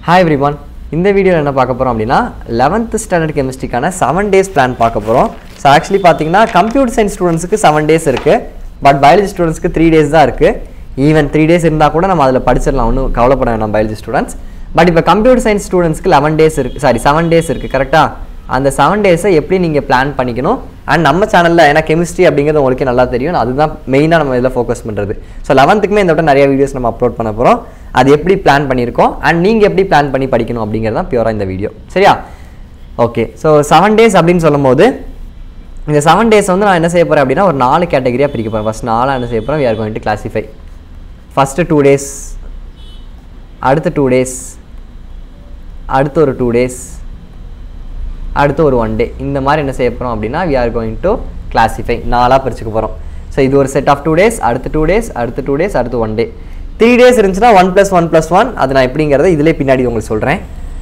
hi everyone இந்த வீடியோவில் என்ன பார்க்க போகிறோம் அப்படின்னா லெவன்த் ஸ்டாண்டர்ட் கெமிஸ்ட்ரிக்கான செவன் டேஸ் பிளான் பார்க்க போகிறோம் ஸோ ஆக்சுவலி பார்த்தீங்கன்னா கம்ப்யூட்டர் சயின்ஸ் ஸ்டூடெண்ட்ஸுக்கு செவன் டேஸ் இருக்குது பட் பயாலஜி ஸ்டூடெண்ட்ஸ்க்கு த்ரீ டேஸ் தான் இருக்குது ஈவன் த்ரீ டேஸ் இருந்தால் கூட நம்ம அதில் படிச்சிடலாம் ஒன்றும் கவலைப்பட வேணாம் பயாலஜி ஸ்டூடெண்ட்ஸ் பட் இப்போ கம்ப்யூட்டர் சயின்ஸ் ஸ்டூடெண்ட்ஸ்க்கு லெவன் டேஸ் இருக்குது சாரி செவன் டேஸ் இருக்குது கரெக்டாக அந்த செவன் டேஸை எப்படி நீங்கள் பிளான் பண்ணிக்கணும் அண்ட் நம்ம சேனலில் ஏன்னா கெமிஸ்ட்ரி அப்படிங்கிறது உங்களுக்கு நல்லா தெரியும் அதுதான் மெயினாக நம்ம இதில் ஃபோக்கஸ் பண்ணுறது ஸோ லெவன்த்துக்குமே இந்த விட நிறைய வீடியோஸ் நம்ம அப்லோட் பண்ண போகிறோம் அது எப்படி பிளான் பண்ணியிருக்கோம் அண்ட் நீங்கள் எப்படி பிளான் பண்ணி படிக்கணும் அப்படிங்கிறது தான் பியூராக இந்த வீடியோ சரியா ஓகே ஸோ செவன் டேஸ் அப்படின்னு சொல்லும்போது இந்த செவன் டேஸ் வந்து நான் என்ன செய்ய போகிறேன் அப்படின்னா ஒரு நாலு கேட்டகரியாக பிரிக்க போகிறேன் ஃபஸ்ட் நாலாக என்ன செய்ய போகிறேன் we are going to classify first two days அடுத்த டூ டேஸ் அடுத்து ஒரு டூ டேஸ் அடுத்து ஒரு ஒன் டே இந்த மாதிரி என்ன செய்ய போகிறோம் அப்படின்னா we are going to classify நாலாக பிரிச்சுக்க போகிறோம் ஸோ இது ஒரு செட் ஆஃப் டூ டேஸ் அடுத்து டூ டேஸ் அடுத்து டூ டேஸ் அடுத்து ஒன் டே த்ரீ டேஸ் இருந்துச்சுன்னா one plus one plus one அது நான் எப்படிங்கிறத இதிலே பின்னாடி உங்களுக்கு சொல்கிறேன்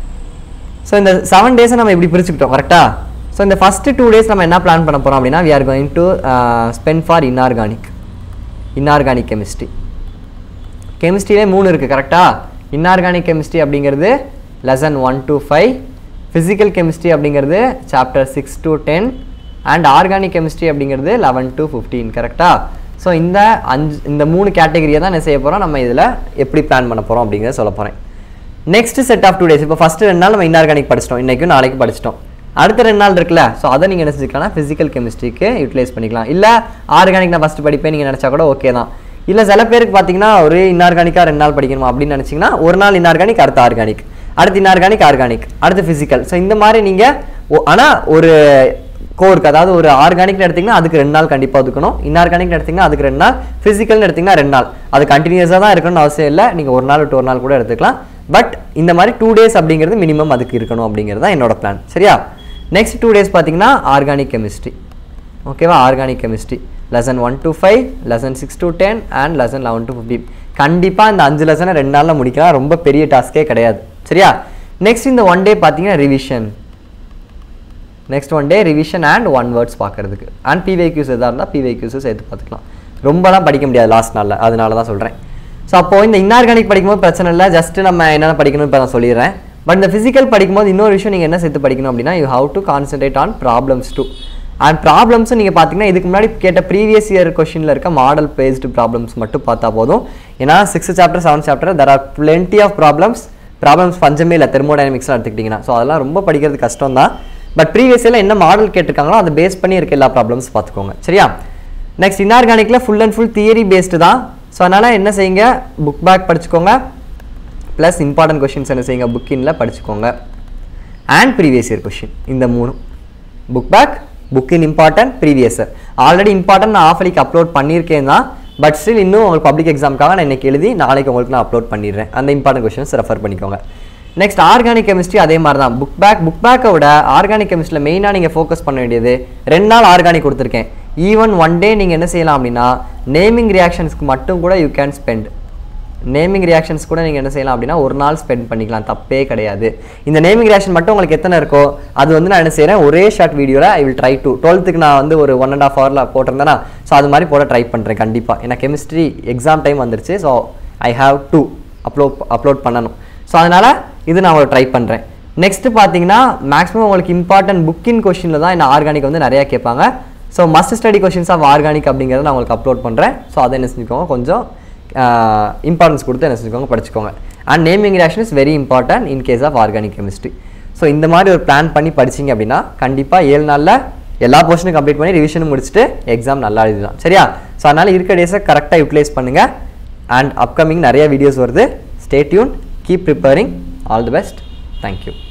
ஸோ இந்த செவன் டேஸை நம்ம இப்படி பிரிச்சுக்கிட்டோம் கரெக்டாக ஸோ இந்த ஃபஸ்ட்டு டூ டேஸ் நம்ம என்ன பிளான் பண்ண போகிறோம் அப்படின்னா we are going to spend for inorganic inorganic chemistry கெமிஸ்ட்ரியிலே மூணு இருக்குது கரெக்டாக இன்ஆர்கானிக் கெமிஸ்ட்ரி அப்படிங்கிறது lesson one to five physical chemistry அப்படிங்கிறது chapter six to ten and organic chemistry அப்படிங்கிறது லெவன் to ஃபிஃப்டீன் கரெக்டாக ஸோ இந்த அஞ்சு இந்த மூணு கேட்டகரியை தான் என்ன செய்ய போகிறோம் நம்ம இதில் எப்படி பிளான் பண்ண போகிறோம் அப்படிங்கிறத சொல்ல போகிறேன் next set of two days இப்போ ஃபஸ்ட்டு ரெண்டு நாள் நம்ம இன்ஆர்கானிக் படிச்சிட்டோம் இன்றைக்கும் நாளைக்கு படிச்சிட்டோம் அடுத்த ரெண்டு நாள் இருக்குல்ல ஸோ அதை நீங்கள் என்ன செஞ்சுக்கலாம் ஃபிசிக்கல் கெமிஸ்ட்ரிக்கு யூட்டிலைஸ் பண்ணிக்கலாம் இல்லை ஆர்கானிக் நான் ஃபஸ்ட்டு படிப்பேன் நீங்கள் நினச்சா கூட ஓகே தான் இல்லை சில பேருக்கு பார்த்தீங்கன்னா ஒரு இன்ஆர்கானிக்காக ரெண்டு நாள் படிக்கணுமா அப்படின்னு நினச்சிங்கன்னா ஒரு நாள் இன்ஆர்கானிக் அடுத்து ஆர்கானிக் அடுத்து இன்ஆர்கானிக் ஆர்கானிக் அடுத்து ஃபிசிக்கல் ஸோ இந்த மாதிரி நீங்கள் ஆனால் ஒரு கோருக்கு அதாவது ஒரு ஆர்கானிக்னு எடுத்திங்கன்னா அதுக்கு ரெண்டு நாள் கண்டிப்பாக ஒதுக்கணும் இன்ஆர்கானிக் எடுத்திங்கன்னா அதுக்கு ரெண்டு நாள் ஃபிசிக்கல்னு எடுத்திங்கன்னா ரெண்டு நாள் அது கண்டினியூஸாக தான் இருக்கணும்னு அவசியம் இல்லை நீங்கள் ஒரு நாள் விட்டு ஒரு நாள் கூட எடுத்துக்கலாம் பட் இந்த மாதிரி டூ டேஸ் அப்படிங்கிறது மினிமம் அதுக்கு இருக்கணும் அப்படிங்கிறது தான் என்னோட பிளான் சரியா நெக்ஸ்ட் டூ டேஸ் பார்த்தீங்கன்னா ஆர்கானிக் கெமிஸ்ட்ரி ஓகேவா organic chemistry lesson one to five lesson six to ten and lesson eleven to fifteen கண்டிப்பாக இந்த அஞ்சு லெசனை ரெண்டு நாளில் முடிக்கலாம் ரொம்ப பெரிய டாஸ்க்கே கிடையாது சரியா நெக்ஸ்ட் இந்த ஒன் டே பார்த்தீங்கன்னா revision next one day revision and one words பார்க்கறதுக்கு அண்ட் பிவைக்யூஸ் எதாக இருந்தால் பிவைக்யூஸும் சேர்த்து பார்த்துக்கலாம் ரொம்பலாம் படிக்க முடியாது லாஸ்ட் நாளில் அதனால தான் சொல்கிறேன் ஸோ அப்போது இந்த இன்ஆர்கானிக் படிக்கும்போது பிரச்சனை இல்லை ஜஸ்ட் நம்ம என்னென்ன படிக்கணும் இப்போ நான் சொல்லிடுறேன் பட் இந்த ஃபிசிக்கல் படிக்கும்போது இன்னொரு விஷயம் நீங்கள் என்ன சேர்த்து படிக்கணும் அப்படின்னா you have to concentrate on problems too and ப்ராப்ளம்ஸும் நீங்கள் பார்த்தீங்கன்னா இதுக்கு முன்னாடி கேட்ட ப்ரீவியஸ் இயர் கொஷினில் இருக்க மாடல் பேஸ்டு ப்ராப்ளம்ஸ் மட்டும் பார்த்தா போதும் ஏன்னா sixth chapter seventh chapter there are plenty of problems problems பஞ்சமே இல்லை தெர்மோடைனமிக்ஸ்லாம் எடுத்துக்கிட்டிங்கன்னா ஸோ அதெல்லாம் ரொம்ப படிக்கிறது கஷ்டம் தான் பட் ப்ரீவியஸ் இயரில் என்ன மாடல் கேட்டிருக்காங்களோ அதை பேஸ் பண்ணி இருக்க எல்லா ப்ராப்ளம்ஸ் பார்த்துக்கோங்க சரியா நெக்ஸ்ட் இன்ஆர்கானிக்கில் full and full theory based தான் ஸோ அதனால் என்ன செய்யுங்க புக் பேக் படிச்சுக்கோங்க ப்ளஸ் இம்பார்ட்டன்ட் கொஷின்ஸ் என்ன செய்யுங்க புக்கின்ல படிச்சுக்கோங்க அண்ட் ப்ரீவியஸ் இயர் கொஷின் இந்த மூணு book back book in important previous year already important நான் ஆஃப் அலிக்கு அப்லோட் பண்ணியிருக்கேன் தான் பட் ஸ்டில் இன்னும் உங்களுக்கு பப்ளிக் எக்ஸாமுக்காக நான் இன்னைக்கு எழுதி நாளைக்கு உங்களுக்கு நான் அப்லோட் பண்ணிடுறேன் அந்த இம்பார்ட்டன்ட் கொஷின்ஸ் ரெஃபர் பண்ணிக்கோங்க நெக்ஸ்ட் ஆர்கானிக் கெமிஸ்ட்ரி அதே மாதிரி தான் புக் பேக் புக் பேக்கை விட ஆர்கானிக் கெமிஸ்ட்ரியில் மெயினாக நீங்கள் ஃபோக்கஸ் பண்ண வேண்டியது ரெண்டு நாள் ஆர்கானிக் கொடுத்துருக்கேன் ஈவன் ஒன் டே நீங்கள் என்ன செய்யலாம் அப்படின்னா நேமிங் ரியாக்ஷன்ஸ்க்கு மட்டும் கூட you can spend naming reactions கூட நீங்கள் என்ன செய்யலாம் அப்படின்னா ஒரு நாள் ஸ்பெண்ட் பண்ணிக்கலாம் தப்பே கிடையாது இந்த நேமிங் ரியாக்ஷன் மட்டும் உங்களுக்கு எத்தனை இருக்கோ அது வந்து நான் என்ன செய்கிறேன் ஒரே ஷார்ட் வீடியோவில் ஐ வில் ட்ரை டு டுவெல்த்துக்கு நான் வந்து ஒரு ஒன் அண்ட் ஆஃப் ஹவரில் போட்டிருந்தேன்னா ஸோ அது மாதிரி போட ட்ரை பண்ணுறேன் கண்டிப்பாக ஏன்னா கெமிஸ்ட்ரி எக்ஸாம் டைம் வந்துருச்சு so I have to upload upload பண்ணணும் ஸோ அதனால் இது நான் உங்களுக்கு ட்ரை பண்ணுறேன் நெக்ஸ்ட் பார்த்தீங்கன்னா மேக்ஸிமம் உங்களுக்கு இம்பார்ட்டன்ட் புக்கின் கொஷினில் தான் இந்த ஆர்கானிக் வந்து நிறையா கேட்பாங்க so must study questions of organic அப்படிங்கிறத நான் உங்களுக்கு அப்லோட் பண்ணுறேன் ஸோ அதை என்ன செஞ்சுக்கோங்க கொஞ்சம் இம்பார்ட்டன்ஸ் கொடுத்து என்ன செஞ்சுக்கோங்க படிச்சுக்கோங்க and naming reaction is very important in case of organic chemistry so இந்த மாதிரி ஒரு பிளான் பண்ணி படிச்சீங்க அப்படின்னா கண்டிப்பாக ஏழு நாளில் எல்லா போர்ஷனும் கம்ப்ளீட் பண்ணி ரிவிஷனும் முடிச்சுட்டு எக்ஸாம் நல்லா எழுதலாம் சரியா ஸோ அதனால் இருக்க டேஸை கரெக்டாக யூட்டிலைஸ் பண்ணுங்கள் அண்ட் அப்கமிங் நிறைய வீடியோஸ் வருது stay tuned keep preparing all the best thank you